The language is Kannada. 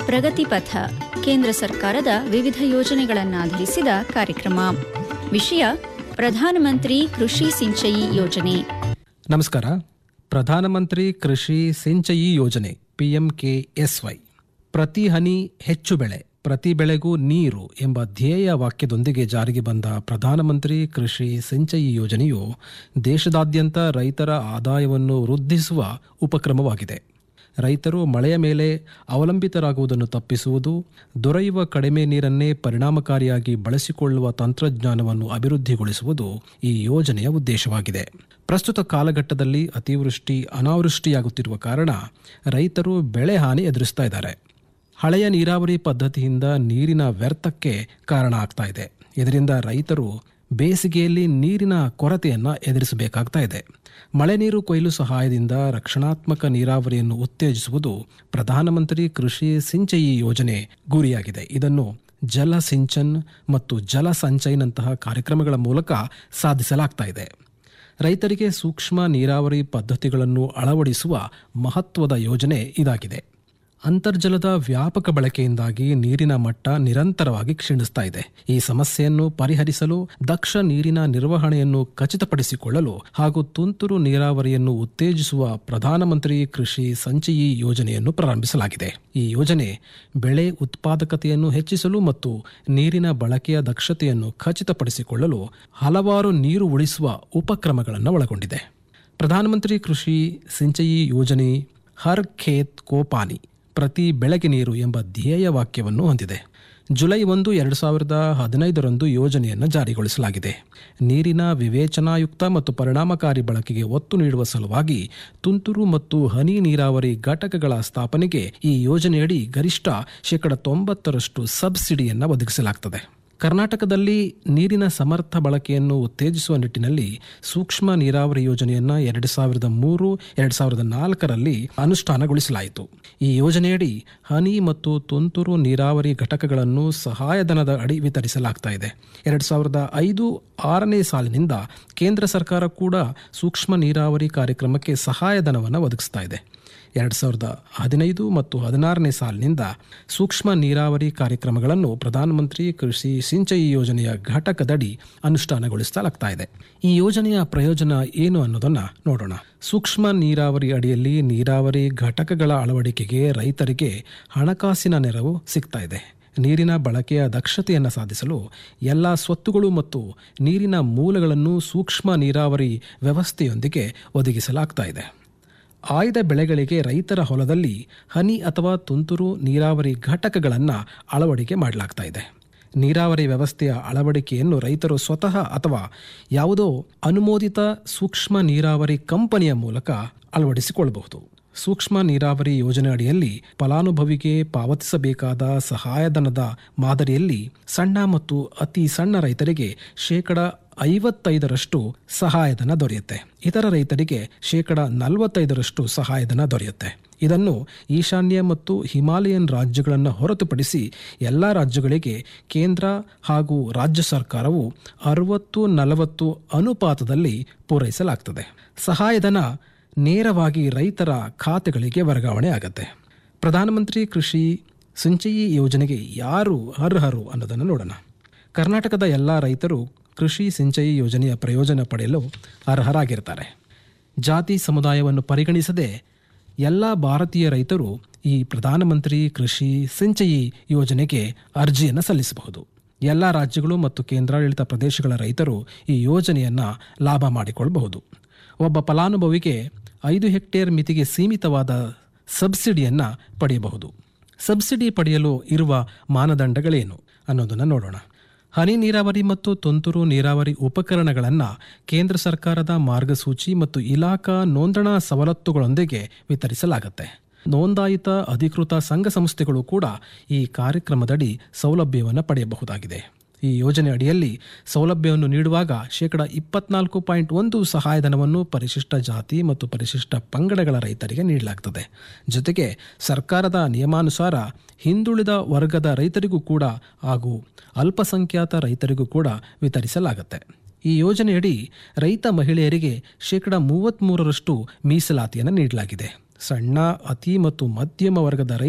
ಪ್ರಗತಿ ಪಥ ಕೇಂದ್ರ ಸರ್ಕಾರದ ವಿವಿಧ ಯೋಜನೆಗಳನ್ನಾಧರಿಸಿದ ಕಾರ್ಯಕ್ರಮ ವಿಷಯ ಪ್ರಧಾನಮಂತ್ರಿ ಕೃಷಿ ಸಿಂಚಯಿ ಯೋಜನೆ ನಮಸ್ಕಾರ ಪ್ರಧಾನಮಂತ್ರಿ ಕೃಷಿ ಸಿಂಚಯಿ ಯೋಜನೆ ಪಿಎಂಕೆಎಸ್ವೈ ಪ್ರತಿ ಹನಿ ಹೆಚ್ಚು ಬೆಳೆ ಪ್ರತಿ ಬೆಳೆಗೂ ನೀರು ಎಂಬ ಧ್ಯೇಯ ವಾಕ್ಯದೊಂದಿಗೆ ಜಾರಿಗೆ ಬಂದ ಪ್ರಧಾನಮಂತ್ರಿ ಕೃಷಿ ಸಿಂಚಯಿ ಯೋಜನೆಯು ದೇಶದಾದ್ಯಂತ ರೈತರ ಆದಾಯವನ್ನು ವೃದ್ಧಿಸುವ ಉಪಕ್ರಮವಾಗಿದೆ ರೈತರು ಮಳೆಯ ಮೇಲೆ ಅವಲಂಬಿತರಾಗುವುದನ್ನು ತಪ್ಪಿಸುವುದು ದೊರೆಯುವ ಕಡಿಮೆ ನೀರನ್ನೇ ಪರಿಣಾಮಕಾರಿಯಾಗಿ ಬಳಸಿಕೊಳ್ಳುವ ತಂತ್ರಜ್ಞಾನವನ್ನು ಅಭಿವೃದ್ಧಿಗೊಳಿಸುವುದು ಈ ಯೋಜನೆಯ ಉದ್ದೇಶವಾಗಿದೆ ಪ್ರಸ್ತುತ ಕಾಲಘಟ್ಟದಲ್ಲಿ ಅತಿವೃಷ್ಟಿ ಅನಾವೃಷ್ಟಿಯಾಗುತ್ತಿರುವ ಕಾರಣ ರೈತರು ಬೆಳೆ ಹಾನಿ ಎದುರಿಸ್ತಾ ಇದ್ದಾರೆ ಹಳೆಯ ನೀರಾವರಿ ಪದ್ಧತಿಯಿಂದ ನೀರಿನ ವ್ಯರ್ಥಕ್ಕೆ ಕಾರಣ ಆಗ್ತಾ ಇದೆ ಇದರಿಂದ ರೈತರು ಬೇಸಿಗೆಯಲ್ಲಿ ನೀರಿನ ಕೊರತೆಯನ್ನು ಎದುರಿಸಬೇಕಾಗ್ತಾ ಇದೆ ಮಳೆ ನೀರು ಕೊಯ್ಲು ಸಹಾಯದಿಂದ ರಕ್ಷಣಾತ್ಮಕ ನೀರಾವರಿಯನ್ನು ಉತ್ತೇಜಿಸುವುದು ಪ್ರಧಾನಮಂತ್ರಿ ಕೃಷಿ ಸಿಂಚಯಿ ಯೋಜನೆ ಗುರಿಯಾಗಿದೆ ಇದನ್ನು ಜಲ ಸಿಂಚನ್ ಮತ್ತು ಜಲ ಸಂಚಯನಂತಹ ಕಾರ್ಯಕ್ರಮಗಳ ಮೂಲಕ ಸಾಧಿಸಲಾಗ್ತಾ ಇದೆ ರೈತರಿಗೆ ಸೂಕ್ಷ್ಮ ನೀರಾವರಿ ಪದ್ಧತಿಗಳನ್ನು ಅಳವಡಿಸುವ ಮಹತ್ವದ ಯೋಜನೆ ಇದಾಗಿದೆ ಅಂತರ್ಜಲದ ವ್ಯಾಪಕ ಬಳಕೆಯಿಂದಾಗಿ ನೀರಿನ ಮಟ್ಟ ನಿರಂತರವಾಗಿ ಕ್ಷೀಣಿಸ್ತಾ ಇದೆ ಈ ಸಮಸ್ಯೆಯನ್ನು ಪರಿಹರಿಸಲು ದಕ್ಷ ನೀರಿನ ನಿರ್ವಹಣೆಯನ್ನು ಖಚಿತಪಡಿಸಿಕೊಳ್ಳಲು ಹಾಗೂ ತುಂತುರು ನೀರಾವರಿಯನ್ನು ಉತ್ತೇಜಿಸುವ ಪ್ರಧಾನಮಂತ್ರಿ ಕೃಷಿ ಸಂಚಯಿ ಯೋಜನೆಯನ್ನು ಪ್ರಾರಂಭಿಸಲಾಗಿದೆ ಈ ಯೋಜನೆ ಬೆಳೆ ಉತ್ಪಾದಕತೆಯನ್ನು ಹೆಚ್ಚಿಸಲು ಮತ್ತು ನೀರಿನ ಬಳಕೆಯ ದಕ್ಷತೆಯನ್ನು ಖಚಿತಪಡಿಸಿಕೊಳ್ಳಲು ಹಲವಾರು ನೀರು ಉಳಿಸುವ ಉಪಕ್ರಮಗಳನ್ನು ಒಳಗೊಂಡಿದೆ ಪ್ರಧಾನಮಂತ್ರಿ ಕೃಷಿ ಸಿಂಚಯಿ ಯೋಜನೆ ಹರ್ ಖೇತ್ ಕೋ ಪಾನಿ ಪ್ರತಿ ಬೆಳೆಗೆ ನೀರು ಎಂಬ ಧ್ಯೇಯ ವಾಕ್ಯವನ್ನು ಹೊಂದಿದೆ ಜುಲೈ ಒಂದು ಎರಡು ಸಾವಿರದ ಹದಿನೈದರಂದು ಯೋಜನೆಯನ್ನು ಜಾರಿಗೊಳಿಸಲಾಗಿದೆ ನೀರಿನ ವಿವೇಚನಾಯುಕ್ತ ಮತ್ತು ಪರಿಣಾಮಕಾರಿ ಬಳಕೆಗೆ ಒತ್ತು ನೀಡುವ ಸಲುವಾಗಿ ತುಂತುರು ಮತ್ತು ಹನಿ ನೀರಾವರಿ ಘಟಕಗಳ ಸ್ಥಾಪನೆಗೆ ಈ ಯೋಜನೆಯಡಿ ಗರಿಷ್ಠ ಶೇಕಡ ತೊಂಬತ್ತರಷ್ಟು ಸಬ್ಸಿಡಿಯನ್ನು ಒದಗಿಸಲಾಗುತ್ತದೆ ಕರ್ನಾಟಕದಲ್ಲಿ ನೀರಿನ ಸಮರ್ಥ ಬಳಕೆಯನ್ನು ಉತ್ತೇಜಿಸುವ ನಿಟ್ಟಿನಲ್ಲಿ ಸೂಕ್ಷ್ಮ ನೀರಾವರಿ ಯೋಜನೆಯನ್ನು ಎರಡು ಸಾವಿರದ ಮೂರು ಎರಡು ಸಾವಿರದ ನಾಲ್ಕರಲ್ಲಿ ಅನುಷ್ಠಾನಗೊಳಿಸಲಾಯಿತು ಈ ಯೋಜನೆಯಡಿ ಹನಿ ಮತ್ತು ತುಂತುರು ನೀರಾವರಿ ಘಟಕಗಳನ್ನು ಸಹಾಯಧನದ ಅಡಿ ವಿತರಿಸಲಾಗ್ತಾ ಇದೆ ಎರಡು ಸಾವಿರದ ಐದು ಆರನೇ ಸಾಲಿನಿಂದ ಕೇಂದ್ರ ಸರ್ಕಾರ ಕೂಡ ಸೂಕ್ಷ್ಮ ನೀರಾವರಿ ಕಾರ್ಯಕ್ರಮಕ್ಕೆ ಸಹಾಯಧನವನ್ನು ಒದಗಿಸ್ತಾ ಇದೆ ಎರಡು ಸಾವಿರದ ಹದಿನೈದು ಮತ್ತು ಹದಿನಾರನೇ ಸಾಲಿನಿಂದ ಸೂಕ್ಷ್ಮ ನೀರಾವರಿ ಕಾರ್ಯಕ್ರಮಗಳನ್ನು ಪ್ರಧಾನಮಂತ್ರಿ ಕೃಷಿ ಸಿಂಚಯಿ ಯೋಜನೆಯ ಘಟಕದಡಿ ಅನುಷ್ಠಾನಗೊಳಿಸಲಾಗ್ತಾ ಇದೆ ಈ ಯೋಜನೆಯ ಪ್ರಯೋಜನ ಏನು ಅನ್ನೋದನ್ನ ನೋಡೋಣ ಸೂಕ್ಷ್ಮ ನೀರಾವರಿ ಅಡಿಯಲ್ಲಿ ನೀರಾವರಿ ಘಟಕಗಳ ಅಳವಡಿಕೆಗೆ ರೈತರಿಗೆ ಹಣಕಾಸಿನ ನೆರವು ಸಿಗ್ತಾ ಇದೆ ನೀರಿನ ಬಳಕೆಯ ದಕ್ಷತೆಯನ್ನು ಸಾಧಿಸಲು ಎಲ್ಲ ಸ್ವತ್ತುಗಳು ಮತ್ತು ನೀರಿನ ಮೂಲಗಳನ್ನು ಸೂಕ್ಷ್ಮ ನೀರಾವರಿ ವ್ಯವಸ್ಥೆಯೊಂದಿಗೆ ಒದಗಿಸಲಾಗ್ತಾ ಇದೆ ಆಯ್ದ ಬೆಳೆಗಳಿಗೆ ರೈತರ ಹೊಲದಲ್ಲಿ ಹನಿ ಅಥವಾ ತುಂತುರು ನೀರಾವರಿ ಘಟಕಗಳನ್ನು ಅಳವಡಿಕೆ ಮಾಡಲಾಗ್ತಾ ಇದೆ ನೀರಾವರಿ ವ್ಯವಸ್ಥೆಯ ಅಳವಡಿಕೆಯನ್ನು ರೈತರು ಸ್ವತಃ ಅಥವಾ ಯಾವುದೋ ಅನುಮೋದಿತ ಸೂಕ್ಷ್ಮ ನೀರಾವರಿ ಕಂಪನಿಯ ಮೂಲಕ ಅಳವಡಿಸಿಕೊಳ್ಳಬಹುದು ಸೂಕ್ಷ್ಮ ನೀರಾವರಿ ಯೋಜನೆ ಅಡಿಯಲ್ಲಿ ಫಲಾನುಭವಿಗೆ ಪಾವತಿಸಬೇಕಾದ ಸಹಾಯಧನದ ಮಾದರಿಯಲ್ಲಿ ಸಣ್ಣ ಮತ್ತು ಅತಿ ಸಣ್ಣ ರೈತರಿಗೆ ಶೇಕಡ ಐವತ್ತೈದರಷ್ಟು ಸಹಾಯಧನ ದೊರೆಯುತ್ತೆ ಇತರ ರೈತರಿಗೆ ಶೇಕಡ ನಲವತ್ತೈದರಷ್ಟು ಸಹಾಯಧನ ದೊರೆಯುತ್ತೆ ಇದನ್ನು ಈಶಾನ್ಯ ಮತ್ತು ಹಿಮಾಲಯನ್ ರಾಜ್ಯಗಳನ್ನು ಹೊರತುಪಡಿಸಿ ಎಲ್ಲ ರಾಜ್ಯಗಳಿಗೆ ಕೇಂದ್ರ ಹಾಗೂ ರಾಜ್ಯ ಸರ್ಕಾರವು ಅರವತ್ತು ನಲವತ್ತು ಅನುಪಾತದಲ್ಲಿ ಪೂರೈಸಲಾಗ್ತದೆ ಸಹಾಯಧನ ನೇರವಾಗಿ ರೈತರ ಖಾತೆಗಳಿಗೆ ವರ್ಗಾವಣೆ ಆಗುತ್ತೆ ಪ್ರಧಾನಮಂತ್ರಿ ಕೃಷಿ ಸಿಂಚಯಿ ಯೋಜನೆಗೆ ಯಾರು ಅರ್ಹರು ಅನ್ನೋದನ್ನು ನೋಡೋಣ ಕರ್ನಾಟಕದ ಎಲ್ಲ ರೈತರು ಕೃಷಿ ಸಿಂಚಯಿ ಯೋಜನೆಯ ಪ್ರಯೋಜನ ಪಡೆಯಲು ಅರ್ಹರಾಗಿರ್ತಾರೆ ಜಾತಿ ಸಮುದಾಯವನ್ನು ಪರಿಗಣಿಸದೆ ಎಲ್ಲ ಭಾರತೀಯ ರೈತರು ಈ ಪ್ರಧಾನಮಂತ್ರಿ ಕೃಷಿ ಸಿಂಚಯಿ ಯೋಜನೆಗೆ ಅರ್ಜಿಯನ್ನು ಸಲ್ಲಿಸಬಹುದು ಎಲ್ಲ ರಾಜ್ಯಗಳು ಮತ್ತು ಕೇಂದ್ರಾಡಳಿತ ಪ್ರದೇಶಗಳ ರೈತರು ಈ ಯೋಜನೆಯನ್ನು ಲಾಭ ಮಾಡಿಕೊಳ್ಳಬಹುದು ಒಬ್ಬ ಫಲಾನುಭವಿಗೆ ಐದು ಹೆಕ್ಟೇರ್ ಮಿತಿಗೆ ಸೀಮಿತವಾದ ಸಬ್ಸಿಡಿಯನ್ನು ಪಡೆಯಬಹುದು ಸಬ್ಸಿಡಿ ಪಡೆಯಲು ಇರುವ ಮಾನದಂಡಗಳೇನು ಅನ್ನೋದನ್ನು ನೋಡೋಣ ಹನಿ ನೀರಾವರಿ ಮತ್ತು ತುಂತುರು ನೀರಾವರಿ ಉಪಕರಣಗಳನ್ನು ಕೇಂದ್ರ ಸರ್ಕಾರದ ಮಾರ್ಗಸೂಚಿ ಮತ್ತು ಇಲಾಖಾ ನೋಂದಣಾ ಸವಲತ್ತುಗಳೊಂದಿಗೆ ವಿತರಿಸಲಾಗುತ್ತೆ ನೋಂದಾಯಿತ ಅಧಿಕೃತ ಸಂಘ ಸಂಸ್ಥೆಗಳು ಕೂಡ ಈ ಕಾರ್ಯಕ್ರಮದಡಿ ಸೌಲಭ್ಯವನ್ನು ಪಡೆಯಬಹುದಾಗಿದೆ ಈ ಯೋಜನೆ ಅಡಿಯಲ್ಲಿ ಸೌಲಭ್ಯವನ್ನು ನೀಡುವಾಗ ಶೇಕಡ ಇಪ್ಪತ್ನಾಲ್ಕು ಪಾಯಿಂಟ್ ಒಂದು ಸಹಾಯಧನವನ್ನು ಪರಿಶಿಷ್ಟ ಜಾತಿ ಮತ್ತು ಪರಿಶಿಷ್ಟ ಪಂಗಡಗಳ ರೈತರಿಗೆ ನೀಡಲಾಗ್ತದೆ ಜೊತೆಗೆ ಸರ್ಕಾರದ ನಿಯಮಾನುಸಾರ ಹಿಂದುಳಿದ ವರ್ಗದ ರೈತರಿಗೂ ಕೂಡ ಹಾಗೂ ಅಲ್ಪಸಂಖ್ಯಾತ ರೈತರಿಗೂ ಕೂಡ ವಿತರಿಸಲಾಗುತ್ತೆ ಈ ಯೋಜನೆಯಡಿ ರೈತ ಮಹಿಳೆಯರಿಗೆ ಶೇಕಡ ಮೂವತ್ತ್ಮೂರರಷ್ಟು ಮೀಸಲಾತಿಯನ್ನು ನೀಡಲಾಗಿದೆ ಸಣ್ಣ ಅತಿ ಮತ್ತು ಮಧ್ಯಮ ವರ್ಗದ ರೈತ